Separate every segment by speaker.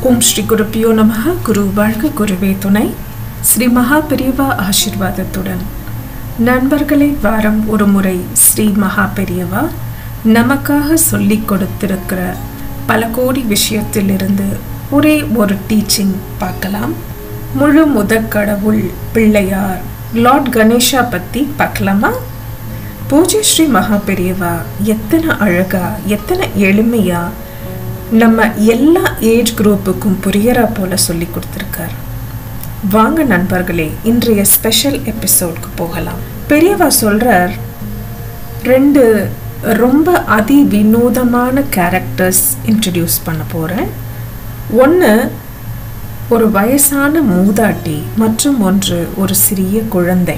Speaker 1: ஓம் ஸ்ரீ குருப்பியோ நமக குரு வாழ்க குருவே துணை ஸ்ரீ மகா பெரியவா ஆசிர்வாதத்துடன் நண்பர்களை வாரம் ஒரு முறை ஸ்ரீ மகா பெரியவா நமக்காக சொல்லிக் கொடுத்திருக்கிற பல கோடி விஷயத்திலிருந்து ஒரே ஒரு டீச்சிங் பார்க்கலாம் முழு முதற்கடவுள் பிள்ளையார் லார்ட் கணேஷா பற்றி பார்க்கலாமா பூஜை ஸ்ரீ மகா பெரியவா எத்தனை அழகா எத்தனை எளிமையா நம்ம எல்லா ஏஜ் குரூப்புக்கும் புரியறா போல சொல்லி கொடுத்துருக்கார் வாங்க நண்பர்களே இன்றைய ஸ்பெஷல் எபிசோட்க்கு போகலாம் பெரியவா சொல்றார் ரெண்டு ரொம்ப அதி வினோதமான கேரக்டர்ஸ் இன்ட்ரடியூஸ் பண்ண போகிறேன் ஒன்று ஒரு வயசான மூதாட்டி மற்றும் ஒன்று ஒரு சிறிய குழந்தை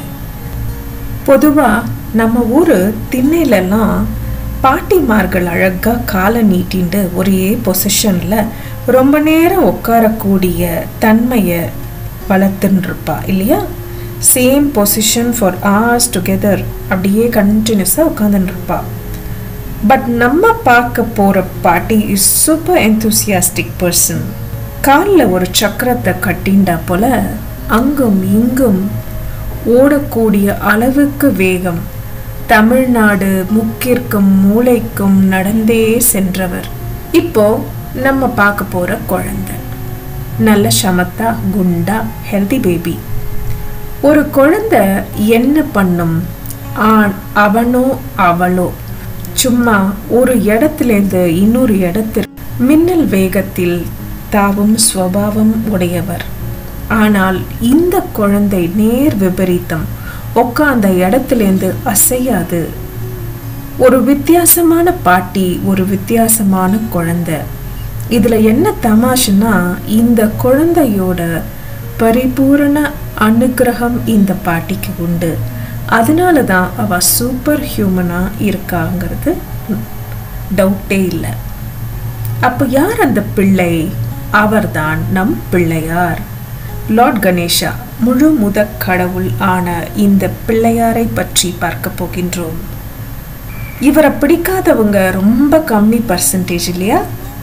Speaker 1: பொதுவாக நம்ம ஊர் திண்ணையிலலாம் பாட்டிமார்கள் அழகாக காலை நீட்டிண்டு ஒரே பொசிஷனில் ரொம்ப நேரம் உட்காரக்கூடிய தன்மையை வளர்த்துன்னு இருப்பா இல்லையா same position for hours together அப்படியே கண்டினியூஸாக உட்காந்துன்னு இருப்பா பட் நம்ம பார்க்க போகிற பாட்டி இஸ் சூப்பர் என்தூசியாஸ்டிக் பர்சன் காலில் ஒரு சக்கரத்தை கட்டிண்டா போல அங்கும் இங்கும் ஓடக்கூடிய அளவுக்கு வேகம் தமிழ்நாடு முக்கிற்கும் மூளைக்கும் நடந்தே சென்றவர் இப்போ நம்ம பார்க்க போற குழந்தை நல்ல சமத்தா குண்டா ஹெல்தி பேபி ஒரு குழந்தை என்ன பண்ணும் ஆண் அவனோ அவளோ சும்மா ஒரு இடத்துலேருந்து இன்னொரு இடத்திற்கு மின்னல் வேகத்தில் தாவும் ஸ்வபாவம் உடையவர் ஆனால் இந்த குழந்தை நேர் விபரீதம் உட்காந்த இடத்துலேருந்து அசையாது ஒரு வித்தியாசமான பாட்டி ஒரு வித்தியாசமான குழந்தை இதுல என்ன தமாஷுன்னா இந்த குழந்தையோட பரிபூரண அனுகிரகம் இந்த பாட்டிக்கு உண்டு அதனால தான் அவ சூப்பர் ஹியூமனா இருக்காங்கிறது டவுட்டே இல்லை அப்போ யார் அந்த பிள்ளை அவர்தான் நம் பிள்ளையார் லார்ட் கணேஷா முழு முதற் கடவுள் ஆன இந்த பிள்ளையாரை பற்றி பார்க்க போகின்றோம் இவரை பிடிக்காதவங்க ரொம்ப கம்மி பர்சன்டேஜ் இல்லையா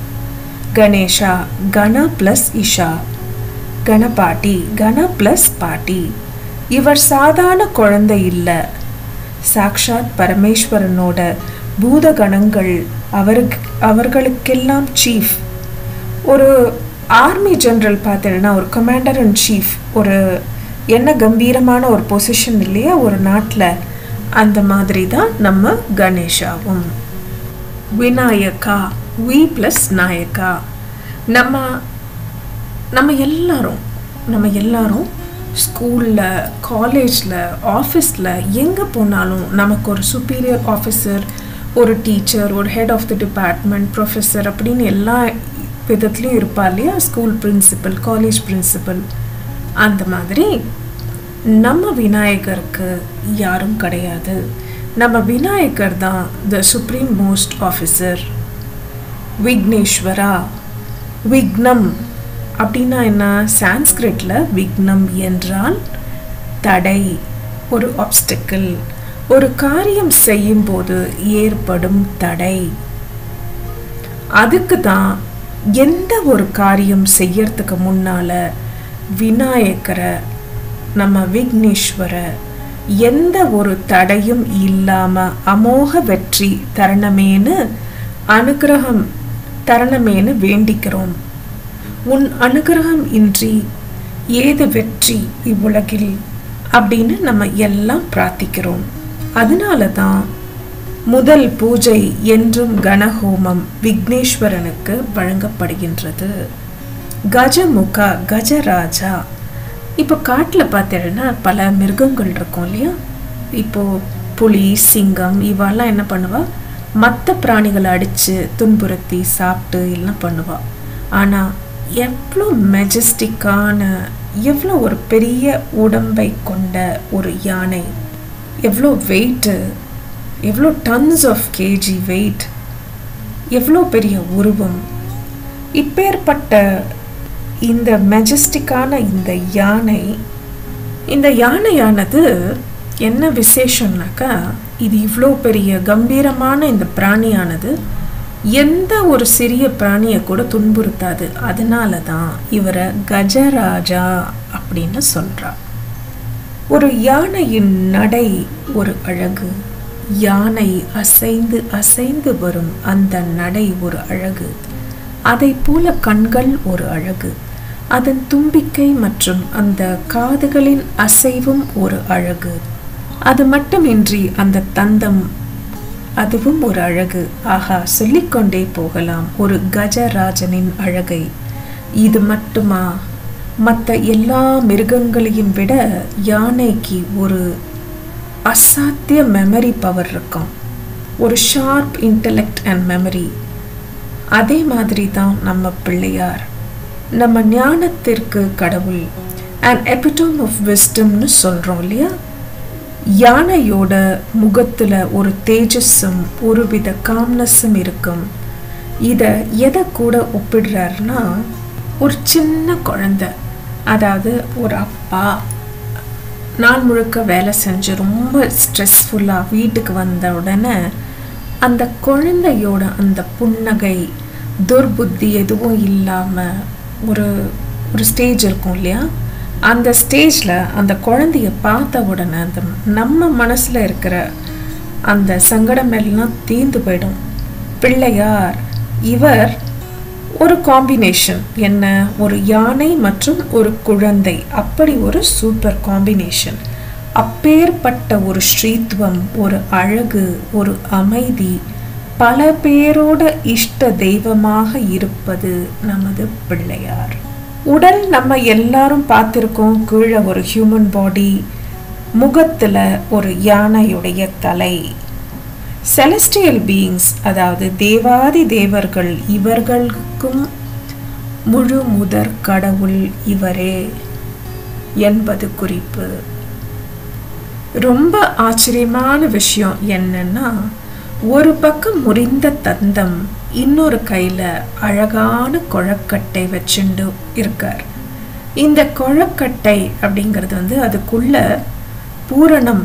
Speaker 1: கணேஷா கண பிளஸ் இஷா கணபாட்டி கண பிளஸ் பாட்டி இவர் சாதாரண குழந்தை இல்லை சாக்ஷாத் பரமேஸ்வரனோட பூதகணங்கள் அவருக்கு அவர்களுக்கெல்லாம் சீஃப் ஒரு ஆர்மி ஜெனரல் பார்த்தீங்கன்னா ஒரு கமாண்டர் இன் சீஃப் ஒரு என்ன கம்பீரமான ஒரு பொசிஷன் இல்லையா ஒரு நாட்டில் அந்த மாதிரி தான் நம்ம கணேஷாவும் விநாயகா வி ப்ளஸ் நாயக்கா நம்ம நம்ம எல்லாரும் நம்ம எல்லாரும் ஸ்கூலில் காலேஜில் ஆஃபீஸில் எங்கே போனாலும் நமக்கு ஒரு சுப்பீரியர் ஆஃபீஸர் ஒரு டீச்சர் ஒரு head of the department professor அப்படின்னு எல்லா விதத்துலேயும் இருப்பா இல்லையா ஸ்கூல் பிரின்சிபல் காலேஜ் பிரின்சிபல் அந்த மாதிரி நம்ம விநாயகருக்கு யாரும் கிடையாது நம்ம விநாயகர் தான் the supreme most officer Vigneshwara விக்னம் அப்படின்னா என்ன சான்ஸ்கிரிட்ல விக்னம் என்றால் தடை ஒரு ஆப்ஸ்டிக்கல் ஒரு காரியம் செய்யும்போது ஏற்படும் தடை அதுக்கு தான் எந்த ஒரு காரியம் செய்யறதுக்கு முன்னால விநாயகரை நம்ம விக்னேஸ்வரை எந்த ஒரு தடையும் இல்லாம அமோக வெற்றி தரணமேனு அனுகிரகம் தரணமேனு வேண்டிக்கிறோம் உன் அனுகிரகம் இன்றி ஏது வெற்றி இவ்வுலகில் அப்படின்னு நம்ம எல்லாம் பிரார்த்திக்கிறோம் அதனால தான் முதல் பூஜை என்றும் கணஹோமம் விக்னேஸ்வரனுக்கு வழங்கப்படுகின்றது கஜமுகா கஜராஜா இப்போ காட்டில் பார்த்தீங்கன்னா பல மிருகங்கள் இருக்கும் இல்லையா இப்போ புலி சிங்கம் இவெல்லாம் என்ன பண்ணுவா மற்ற பிராணிகளை அடித்து துன்புறுத்தி சாப்பிட்டு எல்லாம் பண்ணுவா ஆனால் எவ்வளோ மெஜஸ்டிக்கான எவ்வளோ ஒரு பெரிய உடம்பை கொண்ட ஒரு யானை எவ்வளோ வெயிட்டு எவ்வளோ டன்ஸ் ஆஃப் கேஜி வெயிட் எவ்வளோ பெரிய உருவம் இப்பேற்பட்ட இந்த மெஜஸ்டிக்கான இந்த யானை இந்த யானையானது என்ன விசேஷம்னாக்கா இது இவ்வளோ பெரிய கம்பீரமான இந்த பிராணியானது எந்த ஒரு சிறிய பிராணியை கூட துன்புறுத்தாது அதனால தான் இவரை கஜராஜா அப்படின்னு சொல்றா ஒரு யானையின் நடை ஒரு அழகு யானை அசைந்து அசைந்து வரும் அந்த நடை ஒரு அழகு அதை போல கண்கள் ஒரு அழகு அதன் தும்பிக்கை மற்றும் அந்த காதுகளின் அசைவும் ஒரு அழகு அது மட்டுமின்றி அந்த தந்தம் அதுவும் ஒரு அழகு ஆஹா சொல்லிக்கொண்டே போகலாம் ஒரு கஜராஜனின் அழகை இது மட்டுமா மற்ற எல்லா மிருகங்களையும் விட யானைக்கு ஒரு அசாத்திய மெமரி பவர் இருக்கும் ஒரு ஷார்ப் இன்டலெக்ட் அண்ட் மெமரி அதே மாதிரி தான் நம்ம பிள்ளையார் நம்ம ஞானத்திற்கு கடவுள் அண்ட் எபிட்டோம் ஆஃப் விஸ்டம்னு சொல்கிறோம் இல்லையா யானையோட முகத்தில் ஒரு தேஜஸும் ஒருவித காம்னஸும் இருக்கும் இதை எதை கூட ஒப்பிடுறாருன்னா ஒரு சின்ன குழந்தை அதாவது ஒரு அப்பா நாள் முழுக்க வேலை செஞ்சு ரொம்ப ஸ்ட்ரெஸ்ஃபுல்லாக வீட்டுக்கு வந்த உடனே அந்த குழந்தையோட அந்த புன்னகை துர்புத்தி எதுவும் இல்லாமல் ஒரு ஒரு ஸ்டேஜ் இருக்கும் இல்லையா அந்த ஸ்டேஜில் அந்த குழந்தைய பார்த்த உடனே அந்த நம்ம மனசில் இருக்கிற அந்த சங்கடம் எல்லாம் தீர்ந்து போயிடும் பிள்ளையார் இவர் ஒரு காம்பினேஷன் என்ன ஒரு யானை மற்றும் ஒரு குழந்தை அப்படி ஒரு சூப்பர் காம்பினேஷன் அப்பேற்பட்ட ஒரு ஸ்ரீத்துவம் ஒரு அழகு ஒரு அமைதி பல பேரோட இஷ்ட தெய்வமாக இருப்பது நமது பிள்ளையார் உடல் நம்ம எல்லாரும் பார்த்துருக்கோம் கீழே ஒரு ஹியூமன் பாடி முகத்தில் ஒரு யானையுடைய தலை செலஸ்டியல் பீயிங்ஸ் அதாவது தேவாதி தேவர்கள் இவர்களுக்கும் முழு முதற் கடவுள் இவரே என்பது குறிப்பு ரொம்ப ஆச்சரியமான விஷயம் என்னன்னா ஒரு பக்கம் முறிந்த தந்தம் இன்னொரு கையில் அழகான குழக்கட்டை வச்சுண்டு இருக்கார் இந்த குழக்கட்டை அப்படிங்கிறது வந்து அதுக்குள்ள பூரணம்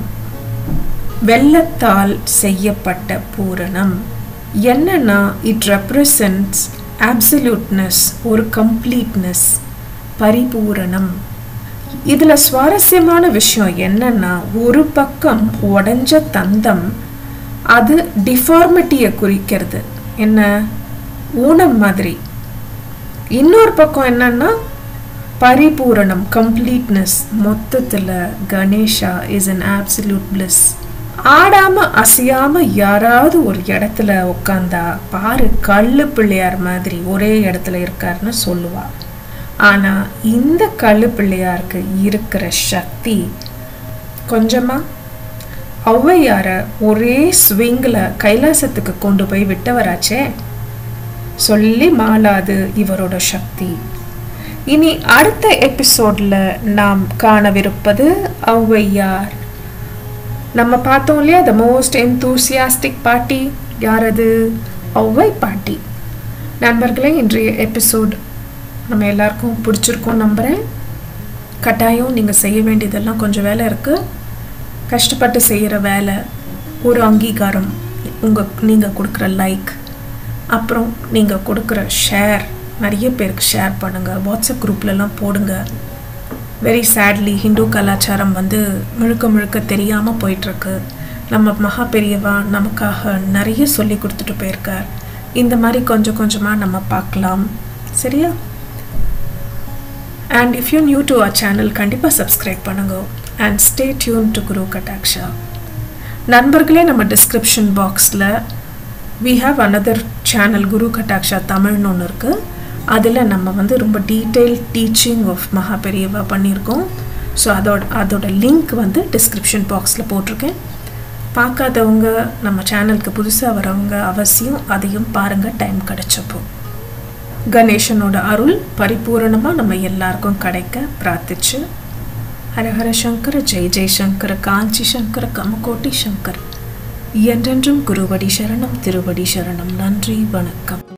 Speaker 1: வெள்ளத்தால் செய்யப்பட்ட பூரணம் என்னன்னா இட் ரெப்ரசன்ட்ஸ் ஆப்சல்யூட்னஸ் ஒரு கம்ப்ளீட்னஸ் பரிபூரணம் இதில் சுவாரஸ்யமான விஷயம் என்னன்னா ஒரு பக்கம் உடஞ்ச தந்தம் அது டிஃபார்மிட்டியை குறிக்கிறது என்ன ஊனம் மாதிரி இன்னொரு பக்கம் என்னன்னா பரிபூரணம் கம்ப்ளீட்னஸ் மொத்தத்தில் Ganesha is an absolute bliss ஆடாம அசையாம யாராவது ஒரு இடத்துல உட்காந்தா பாரு கல்லு பிள்ளையார் மாதிரி ஒரே இடத்துல இருக்காருன்னு சொல்லுவா ஆனா இந்த கல்லு பிள்ளையாருக்கு இருக்கிற சக்தி கொஞ்சமா ஔவையார ஒரே ஸ்விங்கில் கைலாசத்துக்கு கொண்டு போய் விட்டவராச்சே சொல்லி மாளாது இவரோட சக்தி இனி அடுத்த எபிசோட்ல நாம் காணவிருப்பது ஔவையார் நம்ம பார்த்தோம் இல்லையா த மோஸ்ட் என்தூசியாஸ்டிக் பாட்டி யார் அது ஔவை பாட்டி நண்பர்களே இன்றைய எபிசோட் நம்ம எல்லாருக்கும் பிடிச்சிருக்கோம் நம்புகிறேன் கட்டாயம் நீங்கள் செய்ய வேண்டியதெல்லாம் கொஞ்சம் வேலை இருக்குது கஷ்டப்பட்டு செய்கிற வேலை ஒரு அங்கீகாரம் உங்கள் நீங்கள் கொடுக்குற லைக் அப்புறம் நீங்கள் கொடுக்குற ஷேர் நிறைய பேருக்கு ஷேர் பண்ணுங்கள் வாட்ஸ்அப் குரூப்லலாம் போடுங்க வெரி சேட்லி ஹிந்து கலாச்சாரம் வந்து முழுக்க முழுக்க தெரியாமல் போயிட்டுருக்கு நம்ம மகா பெரியவா நமக்காக நிறைய சொல்லி கொடுத்துட்டு போயிருக்கார் இந்த மாதிரி கொஞ்சம் கொஞ்சமாக நம்ம பார்க்கலாம் சரியா and if you new to our channel கண்டிப்பாக சப்ஸ்கிரைப் பண்ணுங்க and stay tune to Guru Kataksha நண்பர்களே நம்ம டிஸ்கிரிப்ஷன் பாக்ஸில் we have another channel Guru Kataksha தமிழ்னு ஒன்று இருக்குது அதில் நம்ம வந்து ரொம்ப டீட்டெயில் டீச்சிங் ஆஃப் மகா பெரியவா பண்ணியிருக்கோம் ஸோ அதோட அதோட லிங்க் வந்து டிஸ்கிரிப்ஷன் பாக்ஸில் போட்டிருக்கேன் பார்க்காதவங்க நம்ம சேனலுக்கு புதுசாக வரவங்க அவசியம் அதையும் பாருங்கள் டைம் கிடைச்சப்போ கணேசனோட அருள் பரிபூரணமாக நம்ம எல்லாருக்கும் கிடைக்க பிரார்த்திச்சு ஹரஹர சங்கர ஜெய் ஜெய்சங்கர காஞ்சி சங்கர கமகோட்டி சங்கர் என்றென்றும் குருவடி சரணம் திருவடி சரணம் நன்றி வணக்கம்